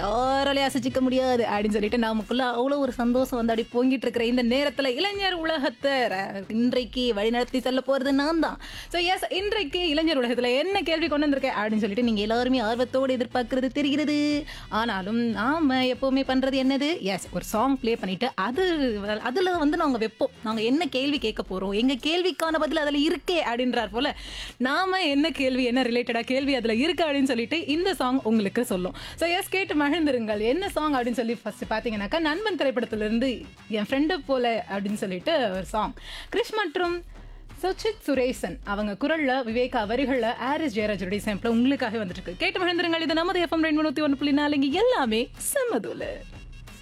யாராலையும் அசைச்சிக்க முடியாது அப்படின்னு சொல்லிட்டு நமக்குள்ள அவ்வளோ ஒரு சந்தோஷம் வந்து அப்படி பொங்கிட்டு இருக்கிற இந்த நேரத்தில் இளைஞர் உலகத்தை ர- இன்றைக்கு வழிநடத்தி செல்ல போகிறது நான் தான் ஸோ எஸ் இன்றைக்கு இளைஞர் உலகத்தில் என்ன கேள்வி கொண்டு வந்திருக்கேன் அப்படின்னு சொல்லிட்டு நீங்கள் எல்லாருமே ஆர்வத்தோடு எதிர்பார்க்கறது தெரிகிறது ஆனாலும் நாம எப்போவுமே பண்ணுறது என்னது எஸ் ஒரு சாங் ப்ளே பண்ணிட்டு அது அதில் வந்து நாங்கள் வைப்போம் நாங்கள் என்ன கேள்வி கேட்க போகிறோம் எங்கள் கேள்விக்கான பதில் அதில் இருக்கே அப்படின்றார் போல நாம என்ன கேள்வி என்ன ரிலேட்டடாக கேள்வி அதில் இருக்கு அப்படின்னு சொல்லிட்டு இந்த சாங் உங்களுக்கு சொல்லும் ஸோ எஸ் கேட்டு மகிழ்ந்திருங்கள் என்ன சாங் அப்படின்னு சொல்லி ஃபர்ஸ்ட் பார்த்தீங்கன்னாக்கா நண்பன் திரைப்படத்திலிருந்து என் ஃப்ரெண்டு போல அப்படின்னு சொல்லிட்டு ஒரு சாங் கிறிஷ் மற்றும் சுச்சித் சுரேசன் அவங்க குரல்ல விவேகா வரிகள்ல ஆரிஸ் ஜெயராஜருடைய சாம்பிள் உங்களுக்காக வந்துட்டு இருக்கு கேட்டு மகிழ்ந்திருங்கள் இது நமது எஃப்எம் ரெண்டு நூற்றி ஒன்று புள்ளி நாலு இங்க எல்லாமே செம்மதுல